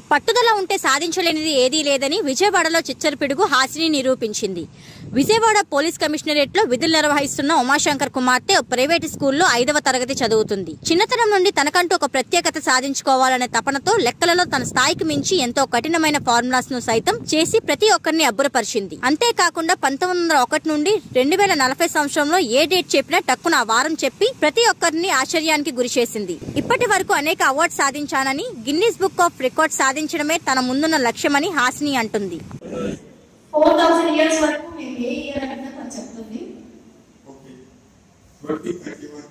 పట్టుదల ఉంటే సాధించలేనిది ఏదీ లేదని విజయవాడలో చిచ్చరపిడుగు హాసిని నిరూపించింది విజయవాడ పోలీస్ కమిషనరేట్ లో విధులు నిర్వహిస్తున్న ఉమాశంకర్ కుమార్తె ఓ ప్రైవేటు స్కూల్లో ఐదవ తరగతి చదువుతుంది చిన్నతనం నుండి తనకంటూ ఒక ప్రత్యేకత సాధించుకోవాలనే తపనతో లెక్కలలో తన స్థాయికి మించి ఎంతో కఠినమైన ఫార్ములాస్ ను సైతం చేసి ప్రతి ఒక్కరిని అబ్బురపరిచింది అంతేకాకుండా పంతొమ్మిది వందల ఒకటి నుండి రెండు వేల నలభై సంవత్సరంలో ఏ డేట్ చెప్పినా టక్కున ఆ వారం చెప్పి ప్రతి ఒక్కరిని ఆశ్చర్యానికి గురి చేసింది ఇప్పటి వరకు అనేక అవార్డు సాధించానని గిన్నీస్ బుక్ ఆఫ్ రికార్డ్ సాధించడమే తన ముందున్న లక్ష్యమని హాసిని అంటుంది ఫోర్ థౌసండ్ ఇయర్స్ వరకు మేము ఏ ఇయర్ అడిగినా తను చెప్తుంది Okay. Twenty thirty one.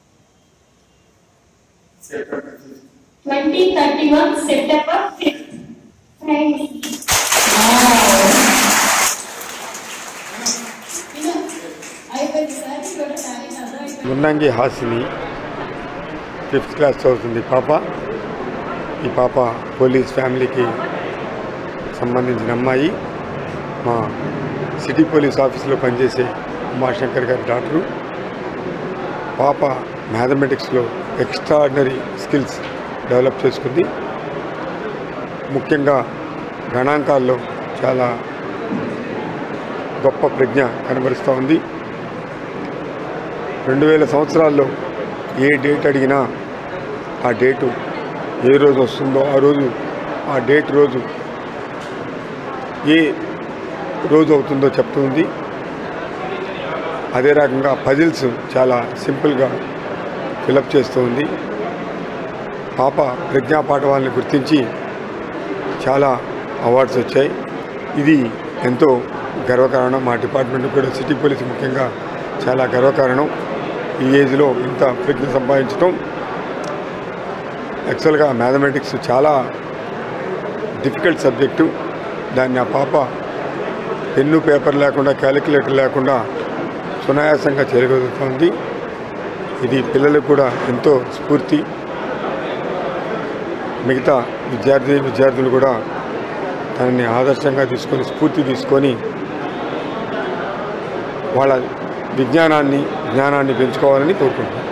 September. Twenty thirty one September fifth అయిపోయింది సార్ ఇక్కడ టాలెంట్ అర్థమైపోయింది మున్నంగి హాసిని ఫిఫ్త్ క్లాస్ చదువుతుంది పాప ఈ పాప పోలీస్ ఫ్యామిలీకి సంబంధించిన అమ్మాయి మా సిటీ పోలీస్ ఆఫీస్లో పనిచేసే ఉమాశంకర్ గారి డాక్టరు పాప మ్యాథమెటిక్స్లో ఎక్స్ట్రాడినరీ స్కిల్స్ డెవలప్ చేసుకుంది ముఖ్యంగా గణాంకాల్లో చాలా గొప్ప ప్రజ్ఞ కనబరుస్తూ ఉంది రెండు వేల సంవత్సరాల్లో ఏ డేట్ అడిగినా ఆ డేటు ఏ రోజు వస్తుందో ఆ రోజు ఆ డేట్ రోజు ఏ రోజు అవుతుందో చెప్తుంది అదే రకంగా పజిల్స్ చాలా సింపుల్గా ఫిలప్ చేస్తూ ఉంది పాప ప్రజ్ఞా పాఠవాలని గుర్తించి చాలా అవార్డ్స్ వచ్చాయి ఇది ఎంతో గర్వకారణం మా డిపార్ట్మెంట్ కూడా సిటీ పోలీస్ ముఖ్యంగా చాలా గర్వకారణం ఈ ఏజ్లో ఇంత ప్రజ్ఞ సంపాదించడం యాక్చువల్గా మ్యాథమెటిక్స్ చాలా డిఫికల్ట్ సబ్జెక్టు దాన్ని ఆ పాప పెన్ను పేపర్ లేకుండా క్యాలిక్యులేటర్ లేకుండా సునాయాసంగా చేయగలుగుతుంది ఇది పిల్లలకు కూడా ఎంతో స్ఫూర్తి మిగతా విద్యార్థి విద్యార్థులు కూడా తనని ఆదర్శంగా తీసుకొని స్ఫూర్తి తీసుకొని వాళ్ళ విజ్ఞానాన్ని జ్ఞానాన్ని పెంచుకోవాలని కోరుకుంటున్నాను